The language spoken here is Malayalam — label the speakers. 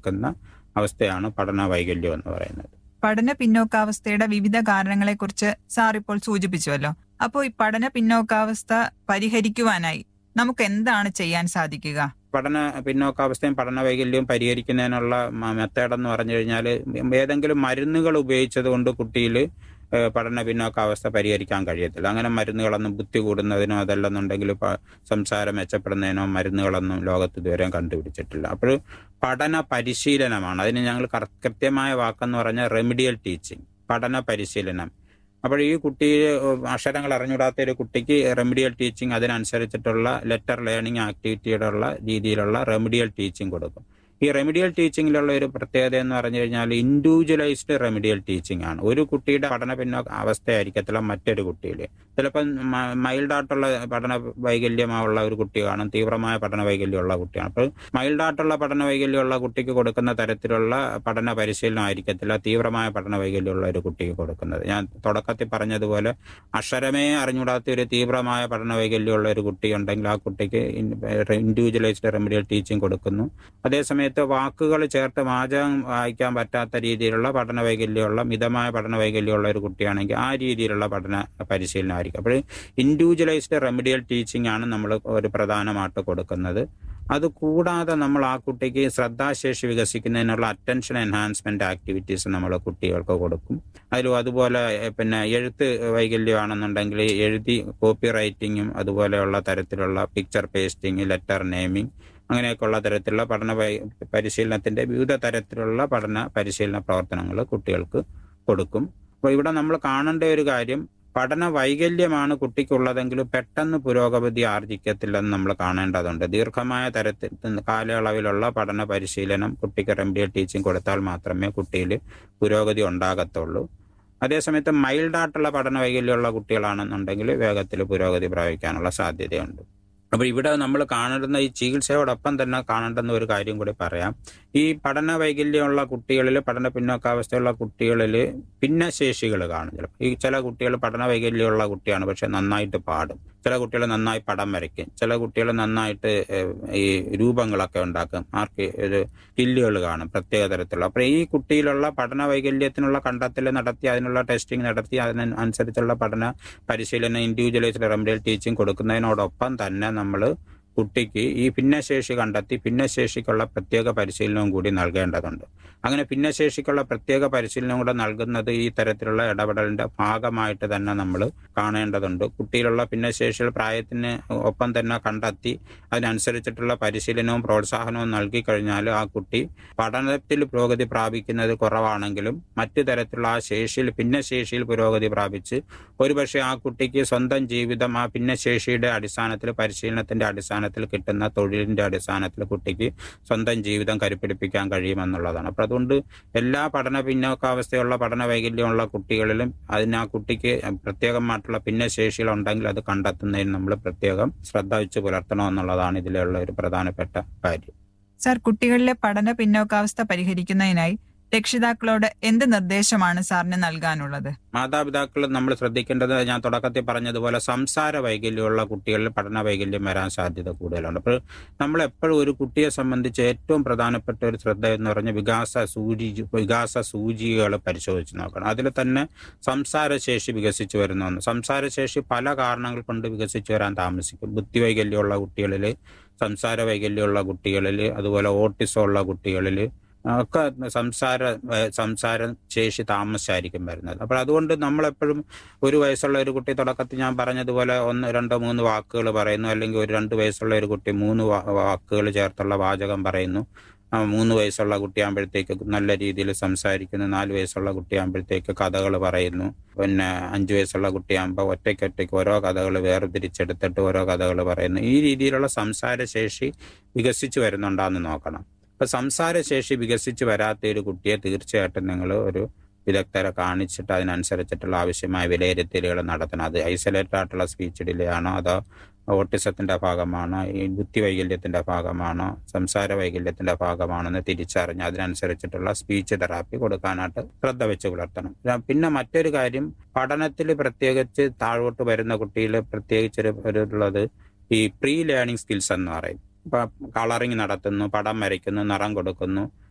Speaker 1: നിൽക്കുന്ന അവസ്ഥയാണ് പഠന വൈകല്യം എന്ന് പറയുന്നത്
Speaker 2: പഠന പിന്നോക്കാവസ്ഥയുടെ വിവിധ കാരണങ്ങളെക്കുറിച്ച് സാർ ഇപ്പോൾ സൂചിപ്പിച്ചുവല്ലോ അപ്പോൾ ഈ പഠന പിന്നോക്കാവസ്ഥ പരിഹരിക്കുവാനായി നമുക്ക് എന്താണ് ചെയ്യാൻ സാധിക്കുക
Speaker 1: പഠന പിന്നോക്കാവസ്ഥയും പഠന വൈകല്യവും പരിഹരിക്കുന്നതിനുള്ള മെത്തേഡ് എന്ന് പറഞ്ഞു കഴിഞ്ഞാൽ ഏതെങ്കിലും മരുന്നുകൾ ഉപയോഗിച്ചത് കൊണ്ട് കുട്ടിയിൽ ഏഹ്, പഠന പിന്നോക്കാവസ്ഥ പരിഹരിക്കാൻ കഴിയത്തില്ല അങ്ങനെ മരുന്നുകളൊന്നും ബുദ്ധി കൂടുന്നതിനോ അതല്ലെന്നുണ്ടെങ്കിൽ പ- സംസാരം മെച്ചപ്പെടുന്നതിനോ മരുന്നുകളൊന്നും ലോകത്ത് ഇതുവരെ കണ്ടുപിടിച്ചിട്ടില്ല അപ്പോൾ പഠന പരിശീലനമാണ് അതിന് ഞങ്ങൾ കർ- കൃത്യമായ വാക്കെന്ന് പറഞ്ഞാൽ റെമിഡിയൽ ടീച്ചിങ് പഠന പരിശീലനം അപ്പോൾ ഈ കുട്ടി അക്ഷരങ്ങൾ അറിഞ്ഞുകൂടാത്ത ഒരു കുട്ടിക്ക് റെമിഡിയൽ ടീച്ചിങ് അതിനനുസരിച്ചിട്ടുള്ള ലെറ്റർ ലേണിംഗ് ആക്ടിവിറ്റിയുടെ ഉള്ള രീതിയിലുള്ള റെമിഡിയൽ ടീച്ചിങ് കൊടുക്കും ഈ റെമിഡിയൽ ടീച്ചിങ്ങിലുള്ള ഒരു പ്രത്യേകത എന്ന് പറഞ്ഞു കഴിഞ്ഞാൽ ഇൻഡിവിജ്വലൈസ്ഡ് റെമിഡിയൽ ടീച്ചിങ് ആണ് ഒരു കുട്ടിയുടെ പഠന പിന്നോക്ക അവസ്ഥയായിരിക്കത്തില്ല മറ്റൊരു കുട്ടിയിൽ ചിലപ്പം മൈൽഡായിട്ടുള്ള പഠന വൈകല്യമുള്ള ഒരു കുട്ടി കാണും തീവ്രമായ പഠന വൈകല്യമുള്ള കുട്ടിയാണ് അപ്പോൾ മൈൽഡായിട്ടുള്ള പഠന വൈകല്യമുള്ള കുട്ടിക്ക് കൊടുക്കുന്ന തരത്തിലുള്ള പഠന പരിശീലനം ആയിരിക്കത്തില്ല തീവ്രമായ പഠന വൈകല്യമുള്ള ഒരു കുട്ടിക്ക് കൊടുക്കുന്നത് ഞാൻ തുടക്കത്തിൽ പറഞ്ഞതുപോലെ അക്ഷരമേ അറിഞ്ഞുകൂടാത്ത ഒരു തീവ്രമായ പഠന വൈകല്യമുള്ള ഒരു കുട്ടി ഉണ്ടെങ്കിൽ ആ കുട്ടിക്ക് ഇൻഡിവിജ്വലൈസ്ഡ് റെമഡിയൽ ടീച്ചിങ് കൊടുക്കുന്നു അതേസമയത്ത് വാക്കുകൾ ചേർത്ത് വാചകം വായിക്കാൻ പറ്റാത്ത രീതിയിലുള്ള പഠന വൈകല്യമുള്ള മിതമായ പഠന വൈകല്യമുള്ള ഒരു കുട്ടിയാണെങ്കിൽ ആ രീതിയിലുള്ള പഠന പരിശീലനം ആയിരിക്കും അപ്പോൾ ഇൻഡിവിജ്വലൈസ്ഡ് റെമഡിയൽ ടീച്ചിങ് ആണ് നമ്മൾ ഒരു പ്രധാനമായിട്ട് കൊടുക്കുന്നത് അത് കൂടാതെ നമ്മൾ ആ കുട്ടിക്ക് ശ്രദ്ധാശേഷി വികസിക്കുന്നതിനുള്ള അറ്റൻഷൻ എൻഹാൻസ്മെന്റ് ആക്ടിവിറ്റീസ് നമ്മൾ കുട്ടികൾക്ക് കൊടുക്കും അതിലും അതുപോലെ എ, പിന്നെ എഴുത്ത് വൈകല്യമാണെന്നുണ്ടെങ്കിൽ എഴുതി കോപ്പി റൈറ്റിങ്ങും അതുപോലെയുള്ള തരത്തിലുള്ള പിക്ചർ പേസ്റ്റിംഗ് ലെറ്റർ നെയിമിംഗ് അങ്ങനെയൊക്കെയുള്ള തരത്തിലുള്ള പഠന പരി- പരിശീലനത്തിന്റെ വിവിധ തരത്തിലുള്ള പഠന പരിശീലന പ്രവർത്തനങ്ങൾ കുട്ടികൾക്ക് കൊടുക്കും അപ്പോൾ ഇവിടെ നമ്മൾ കാണേണ്ട ഒരു കാര്യം പഠന വൈകല്യമാണ് കുട്ടിക്കുള്ളതെങ്കിൽ പെട്ടെന്ന് പുരോഗതി ആർജിക്കത്തില്ലെന്ന് നമ്മൾ കാണേണ്ടതുണ്ട് ദീർഘമായ തരത്തിൽ കാലയളവിലുള്ള പഠന പരിശീലനം കുട്ടിക്ക് റെമഡിയൽ ടീച്ചിങ് കൊടുത്താൽ മാത്രമേ കുട്ടിയിൽ പുരോഗതി ഉണ്ടാകത്തുള്ളൂ അതേസമയത്ത് മൈൽഡായിട്ടുള്ള പഠന വൈകല്യമുള്ള കുട്ടികളാണെന്നുണ്ടെങ്കിൽ വേഗത്തിൽ പുരോഗതി പ്രാപിക്കാനുള്ള സാധ്യതയുണ്ട് അപ്പോൾ ഇവിടെ നമ്മൾ കാണുന്ന ഈ ചികിത്സയോടൊപ്പം തന്നെ കാണേണ്ടുന്ന ഒരു കാര്യം കൂടി പറയാം ഈ പഠന വൈകല്യമുള്ള കുട്ടികളിൽ പഠന പിന്നോക്കാവസ്ഥയുള്ള കുട്ടികളിൽ ഭിന്നശേഷികൾ കാണും ചിലപ്പോൾ ഈ ചില കുട്ടികൾ പഠന വൈകല്യമുള്ള കുട്ടിയാണ് പക്ഷെ നന്നായിട്ട് പാടും ചില കുട്ടികൾ നന്നായി പടം വരയ്ക്കും ചില കുട്ടികൾ നന്നായിട്ട് ഏഹ്, ഈ രൂപങ്ങളൊക്കെ ഉണ്ടാക്കും ആർക്ക് ഒരു സ്കില്ലുകൾ കാണും പ്രത്യേക തരത്തിലുള്ള അപ്പോൾ ഈ കുട്ടിയിലുള്ള പഠന വൈകല്യത്തിനുള്ള കണ്ടെത്തൽ നടത്തി അതിനുള്ള ടെസ്റ്റിംഗ് നടത്തി അതിനനുസരിച്ചുള്ള പഠന പരിശീലനം ഇൻഡിവിജ്വലൈസ്ഡ് റെമഡിയൽ ടീച്ചിങ് കൊടുക്കുന്നതിനോടൊപ്പം തന്നെ നമ്മൾ കുട്ടിക്ക് ഈ ഭിന്നശേഷി കണ്ടെത്തി ഭിന്നശേഷിക്കുള്ള പ്രത്യേക പരിശീലനവും കൂടി നൽകേണ്ടതുണ്ട് അങ്ങനെ ഭിന്നശേഷിക്കുള്ള പ്രത്യേക പരിശീലനം കൂടെ നൽകുന്നത് ഈ തരത്തിലുള്ള ഇടപെടലിന്റെ ഭാഗമായിട്ട് തന്നെ നമ്മൾ കാണേണ്ടതുണ്ട് കുട്ടിയിലുള്ള ഭിന്നശേഷികൾ പ്രായത്തിന് ഒപ്പം തന്നെ കണ്ടെത്തി അതിനനുസരിച്ചിട്ടുള്ള പരിശീലനവും പ്രോത്സാഹനവും നൽകി കഴിഞ്ഞാൽ ആ കുട്ടി പഠനത്തിൽ പുരോഗതി പ്രാപിക്കുന്നത് കുറവാണെങ്കിലും മറ്റു തരത്തിലുള്ള ആ ശേഷിയിൽ ഭിന്നശേഷിയിൽ പുരോഗതി പ്രാപിച്ച് ഒരുപക്ഷെ ആ കുട്ടിക്ക് സ്വന്തം ജീവിതം ആ ഭിന്നശേഷിയുടെ അടിസ്ഥാനത്തിൽ പരിശീലനത്തിന്റെ അടിസ്ഥാനത്തിൽ കിട്ടുന്ന തൊഴിലിന്റെ അടിസ്ഥാനത്തിൽ കുട്ടിക്ക് സ്വന്തം ജീവിതം കരുപ്പിടിപ്പിക്കാൻ കഴിയുമെന്നുള്ളതാണ് അപ്പൊ അതുകൊണ്ട് എല്ലാ പഠന പിന്നോക്കാവസ്ഥയുള്ള പഠന വൈകല്യമുള്ള കുട്ടികളിലും അതിന് ആ കുട്ടിക്ക് പ്രത്യേകമായിട്ടുള്ള ഭിന്നശേഷികൾ ഉണ്ടെങ്കിൽ അത് കണ്ടെത്തുന്നതിന് നമ്മൾ പ്രത്യേകം ശ്രദ്ധ വെച്ച് പുലർത്തണമെന്നുള്ളതാണ് ഇതിലുള്ള ഒരു പ്രധാനപ്പെട്ട കാര്യം
Speaker 2: സാർ കുട്ടികളിലെ പഠന പിന്നോക്കാവസ്ഥ പരിഹരിക്കുന്നതിനായി രക്ഷിതാക്കളോട് എന്ത് നിർദ്ദേശമാണ് സാറിന് നൽകാനുള്ളത്
Speaker 1: മാതാപിതാക്കൾ നമ്മൾ ശ്രദ്ധിക്കേണ്ടത് ഞാൻ തുടക്കത്തിൽ പറഞ്ഞതുപോലെ സംസാര വൈകല്യമുള്ള കുട്ടികളിൽ പഠന വൈകല്യം വരാൻ സാധ്യത കൂടുതലുണ്ട് അപ്പോൾ നമ്മൾ എപ്പോഴും ഒരു കുട്ടിയെ സംബന്ധിച്ച് ഏറ്റവും പ്രധാനപ്പെട്ട ഒരു ശ്രദ്ധ എന്ന് പറഞ്ഞാൽ വികാസ സൂചി വികാസ സൂചികകൾ പരിശോധിച്ച് നോക്കണം അതിൽ തന്നെ സംസാരശേഷി വികസിച്ചു വരുന്ന ഒന്ന് സംസാരശേഷി പല കാരണങ്ങൾ കൊണ്ട് വികസിച്ചു വരാൻ താമസിക്കും ബുദ്ധി വൈകല്യമുള്ള കുട്ടികളിൽ സംസാര വൈകല്യമുള്ള കുട്ടികളിൽ അതുപോലെ ഓട്ടിസം ഉള്ള കുട്ടികളിൽ ഒക്കെ സംസാര ഏഹ് സംസാര ശേഷി താമസിച്ചായിരിക്കും വരുന്നത് അപ്പോൾ അതുകൊണ്ട് നമ്മളെപ്പോഴും ഒരു വയസ്സുള്ള ഒരു കുട്ടി തുടക്കത്തിൽ ഞാൻ പറഞ്ഞതുപോലെ ഒന്ന് രണ്ടോ മൂന്ന് വാക്കുകൾ പറയുന്നു അല്ലെങ്കിൽ ഒരു രണ്ട് വയസ്സുള്ള ഒരു കുട്ടി മൂന്ന് വാ- വാക്കുകൾ ചേർത്തുള്ള വാചകം പറയുന്നു ആ, മൂന്ന് വയസ്സുള്ള കുട്ടിയാകുമ്പോഴത്തേക്ക് നല്ല രീതിയിൽ സംസാരിക്കുന്നു നാല് വയസ്സുള്ള കുട്ടിയാകുമ്പോഴത്തേക്ക് കഥകൾ പറയുന്നു പിന്നെ അഞ്ച് വയസ്സുള്ള കുട്ടിയാകുമ്പോൾ ഒറ്റയ്ക്കൊറ്റയ്ക്ക് ഓരോ കഥകൾ വേർതിരിച്ചെടുത്തിട്ട് ഓരോ കഥകൾ പറയുന്നു ഈ രീതിയിലുള്ള സംസാരശേഷി വികസിച്ച് വരുന്നുണ്ടാന്ന് നോക്കണം അപ്പൊ സംസാരശേഷി വികസിച്ച് വരാത്ത ഒരു കുട്ടിയെ തീർച്ചയായിട്ടും നിങ്ങൾ ഒരു വിദഗ്ധരെ കാണിച്ചിട്ട് അതിനനുസരിച്ചിട്ടുള്ള ആവശ്യമായ വിലയിരുത്തലുകൾ നടത്തണം അത് ഐസൊലേറ്റഡ് ആയിട്ടുള്ള സ്പീച്ച് ഡിലേ ആണോ അതോ ഓട്ടിസത്തിന്റെ ഭാഗമാണോ ഈ ബുദ്ധി വൈകല്യത്തിന്റെ ഭാഗമാണോ സംസാര വൈകല്യത്തിന്റെ ഭാഗമാണോ എന്ന് തിരിച്ചറിഞ്ഞ് അതിനനുസരിച്ചിട്ടുള്ള സ്പീച്ച് തെറാപ്പി കൊടുക്കാനായിട്ട് ശ്രദ്ധ വെച്ച് പുലർത്തണം ര- പിന്നെ മറ്റൊരു കാര്യം പഠനത്തിൽ പ്രത്യേകിച്ച് താഴോട്ട് വരുന്ന കുട്ടിയിൽ പ്രത്യേകിച്ച് ഒരു- ഒരു ഉള്ളത് ഈ പ്രീ ലേണിംഗ് സ്കിൽസ് എന്ന് പറയും ഇപ്പൊ കളറിങ് നടത്തുന്നു പടം വരയ്ക്കുന്നു നിറം കൊടുക്കുന്നു